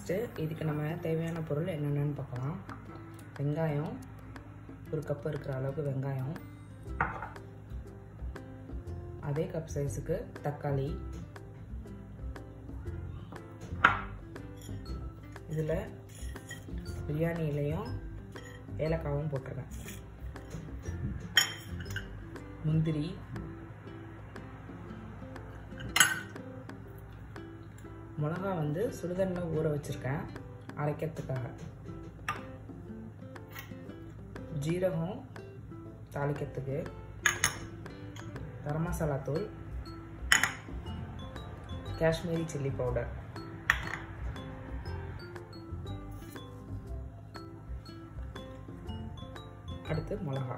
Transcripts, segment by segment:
next இதுக்கு நம்ம தேவையான பொருள் என்னென்னு பார்க்கலாம் வெங்காயம் ஒரு கப் இருக்கிற அளவுக்கு வெங்காயம் அதே கப் சைஸுக்கு தக்காளி இதில் பிரியாணி இலையும் ஏலக்காவும் போட்டிருக்கேன் முந்திரி மிளகா வந்து சுடுதண்ணில் ஊற வச்சுருக்கேன் அரைக்கிறதுக்காக ஜீரகம் தாளிக்கிறதுக்கு கரம் மசாலா தூள் காஷ்மீரி சில்லி பவுடர் அடுத்து மிளகா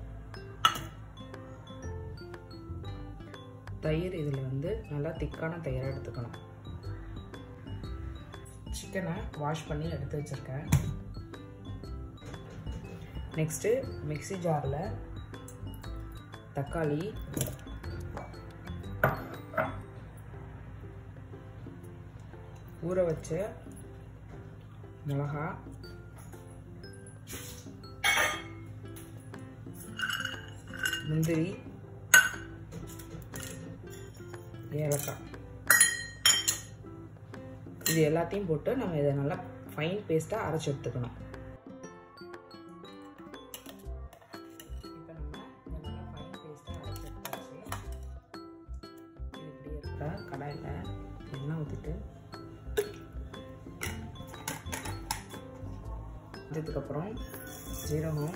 தயிர் இதில் வந்து நல்லா திக்கான தயிராக எடுத்துக்கணும் சிக்கனை வாஷ் பண்ணி எடுத்து வச்சுருக்கேன் நெக்ஸ்ட்டு மிக்சி ஜாரில் தக்காளி ஊற வச்ச மிளகா முந்திரி ஏலக்காய் இது எல்லாத்தையும் போட்டு நம்ம இதை நல்லா ஃபைன் பேஸ்ட்டாக அரைச்சி எடுத்துக்கணும் இப்போ நம்ம இதை நல்லா ஃபைன் பேஸ்ட்டாக அரைச்சி எடுத்தாச்சு இது இப்படியே இருக்கா கடாயில் எண்ணெய் ஊற்றிட்டு இதுக்கப்புறம் ஜீரகம்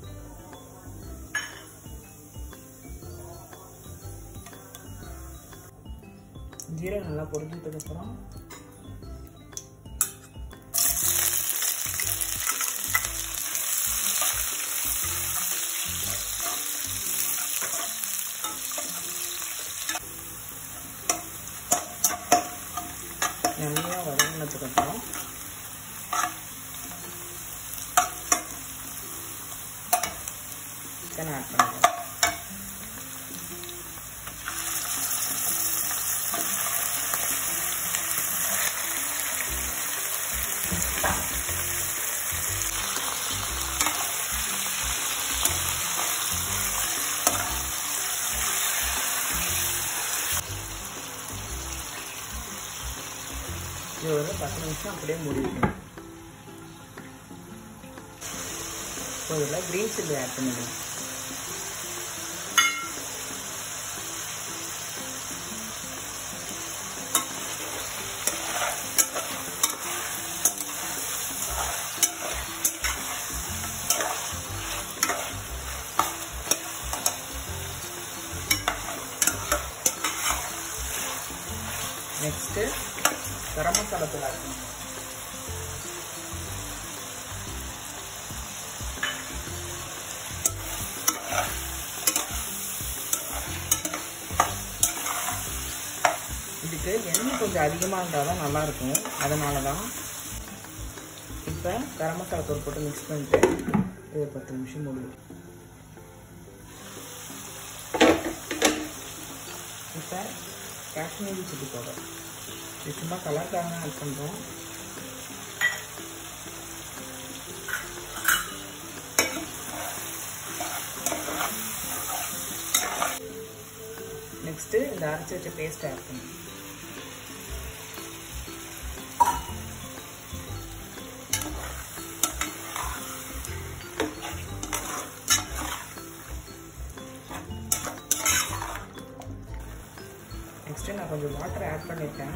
ஜீரகம் நல்லா பொரிஞ்சதுக்கப்புறம் நல்லா வதங்கினதுக்கப்புறம் சிக்கன் ஆட் பண்ணுறேன் இது ஒரு பத்து நிமிஷம் அப்படியே முடிக்கணும் இப்போ இதில் க்ரீன் சில்லி ஆட் பண்ணிடுவோம் நெக்ஸ்ட்டு கரம் மசாலா தூள் ஆட் பண்ணுவோம் இதுக்கு எண்ணெய் கொஞ்சம் அதிகமாக இருந்தால் தான் நல்லாயிருக்கும் அதனால தான் இப்போ கரம் மசாலா தூள் போட்டு மிக்ஸ் பண்ணிட்டு இது பத்து நிமிஷம் முடியும் இப்போ காஷ்மீரி சில்லி பவுடர் இது சும்மா கலருக்காக ஆட் பண்ணுறோம் நெக்ஸ்ட்டு இந்த அரைச்சி வச்ச பேஸ்ட் ஆட் பண்ணும் நெக்ஸ்ட்டு நான் கொஞ்சம் வாட்டர் ஆட் பண்ணியிருக்கேன்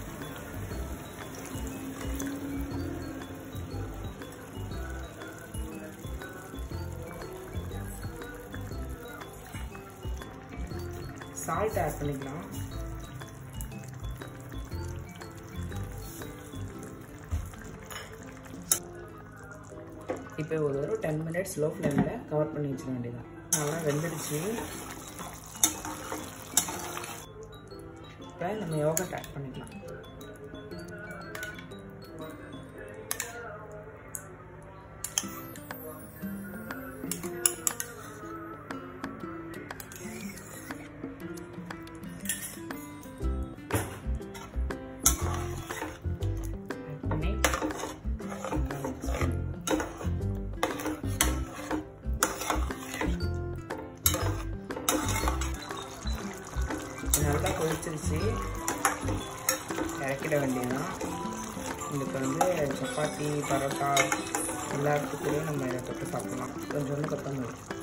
சால்ட் ஆட் பண்ணிக்கலாம் இப்போ ஒரு ஒரு டென் மினிட்ஸ் லோ ஃப்ளேமில் கவர் பண்ணி வச்சிட வேண்டியதான் நல்லா வெந்துடுச்சு இப்போ நம்ம யோகட் ஆட் பண்ணிக்கலாம் ஆட் பண்ணி ஆயிடுச்சு இறக்கிட வேண்டியதுதான் இதுக்கு வந்து சப்பாத்தி பரோட்டா எல்லாத்துக்கூடயும் நம்ம இதை தொட்டு சாப்பிடலாம் கொஞ்சோண்டு கொத்தமல்லி